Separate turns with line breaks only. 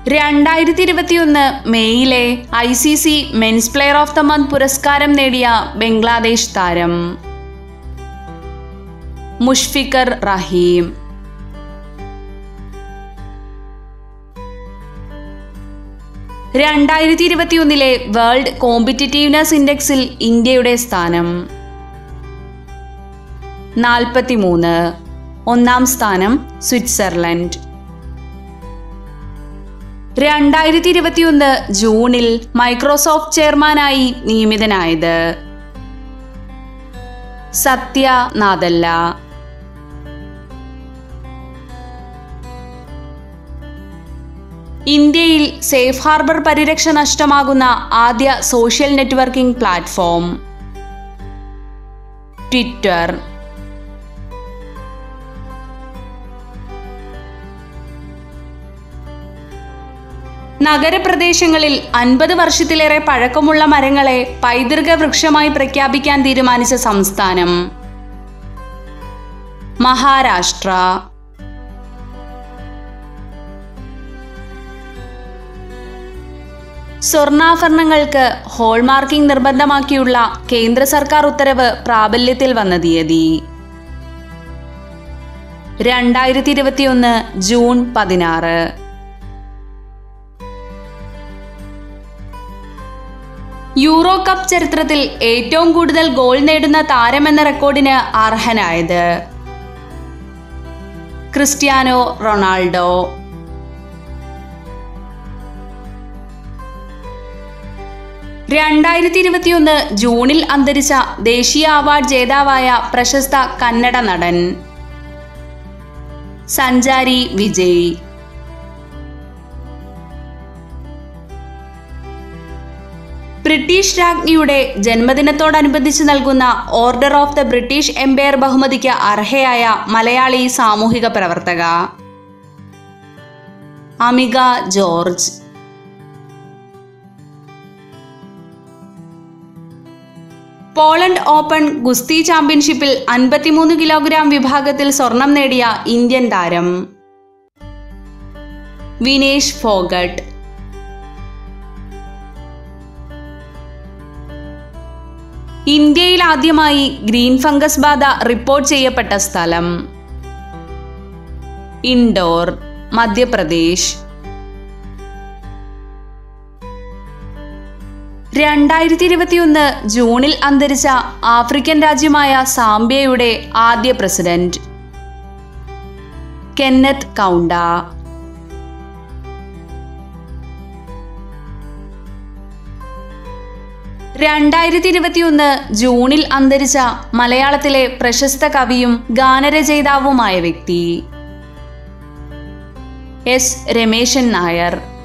രണ്ടായിരത്തി ഇരുപത്തിയൊന്ന് മെയ്യിലെ I C C men's player of the month പുരസ്കാരം നേടിയ ബംഗ്ലാദേശ് താരം മുഷ്ഫിക്കർ റഹീം രണ്ടായിരത്തി ഇരുപത്തിയൊന്നിലെ വേൾഡ് കോമ്പറ്റിറ്റീവ്നെസ് ഇൻഡെക്സിൽ ഇന്ത്യയുടെ സ്ഥാനം നാൽപ്പത്തിമൂന്ന് ഒന്നാം സ്ഥാനം സ്വിറ്റ്സർലൻഡ് രണ്ടായിരത്തി ഇരുപത്തിയൊന്ന് ജൂണിൽ മൈക്രോസോഫ്റ്റ് ചെയർമാനായി നിയമിതനായത് സത്യ നാദല്ല ഇന്ത്യയിൽ സേഫ് ഹാർബർ പരിരക്ഷ നഷ്ടമാകുന്ന ആദ്യ സോഷ്യൽ നെറ്റ്വർക്കിംഗ് പ്ലാറ്റ്ഫോം ട്വിറ്റർ നഗരപ്രദേശങ്ങളിൽ അൻപത് വർഷത്തിലേറെ പഴക്കമുള്ള മരങ്ങളെ പൈതൃക വൃക്ഷമായി പ്രഖ്യാപിക്കാൻ തീരുമാനിച്ച സംസ്ഥാനം മഹാരാഷ്ട്ര സ്വർണ്ണാഭരണങ്ങൾക്ക് ഹോൾമാർക്കിംഗ് നിർബന്ധമാക്കിയുള്ള കേന്ദ്ര സർക്കാർ ഉത്തരവ് പ്രാബല്യത്തിൽ വന്ന തീയതി രണ്ടായിരത്തി ഇരുപത്തിയൊന്ന് ജൂൺ പതിനാറ് യൂറോ കപ്പ് ചരിത്രത്തിൽ ഏറ്റവും കൂടുതൽ ഗോൾ നേടുന്ന താരമെന്ന റെക്കോർഡിന് അർഹനായത് ക്രിസ്ത്യാനോ റൊണാൾഡോ രണ്ടായിരത്തി ഇരുപത്തിയൊന്ന് ജൂണിൽ അന്തരിച്ച ദേശീയ അവാർഡ് ജേതാവായ പ്രശസ്ത കന്നഡ നടൻ സഞ്ചാരി വിജയ് ബ്രിട്ടീഷ് രാജ്ഞിയുടെ ജന്മദിനത്തോടനുബന്ധിച്ച് നൽകുന്ന order of the British empire ബഹുമതിക്ക് അർഹയായ മലയാളി സാമൂഹിക പ്രവർത്തക അമിക ജോർജ് പോളണ്ട് ഓപ്പൺ ഗുസ്തി ചാമ്പ്യൻഷിപ്പിൽ അൻപത്തിമൂന്ന് കിലോഗ്രാം വിഭാഗത്തിൽ സ്വർണം നേടിയ ഇന്ത്യൻ താരം വിനേഷ് ഫോഗട്ട് ഇന്ത്യയിൽ ആദ്യമായി ഗ്രീൻ ഫംഗസ് ബാധ റിപ്പോർട്ട് ചെയ്യപ്പെട്ട സ്ഥലം ഇൻഡോർ മധ്യപ്രദേശ് രണ്ടായിരത്തി ഇരുപത്തിയൊന്ന് ജൂണിൽ അന്തരിച്ച ആഫ്രിക്കൻ രാജ്യമായ സാംബിയയുടെ ആദ്യ പ്രസിഡന്റ് കെന്നത്ത് കൗണ്ട രണ്ടായിരത്തി ഇരുപത്തിയൊന്ന് ജൂണിൽ അന്തരിച്ച മലയാളത്തിലെ പ്രശസ്ത കവിയും ഗാനരചയിതാവുമായ വ്യക്തി എസ് രമേശൻ നായർ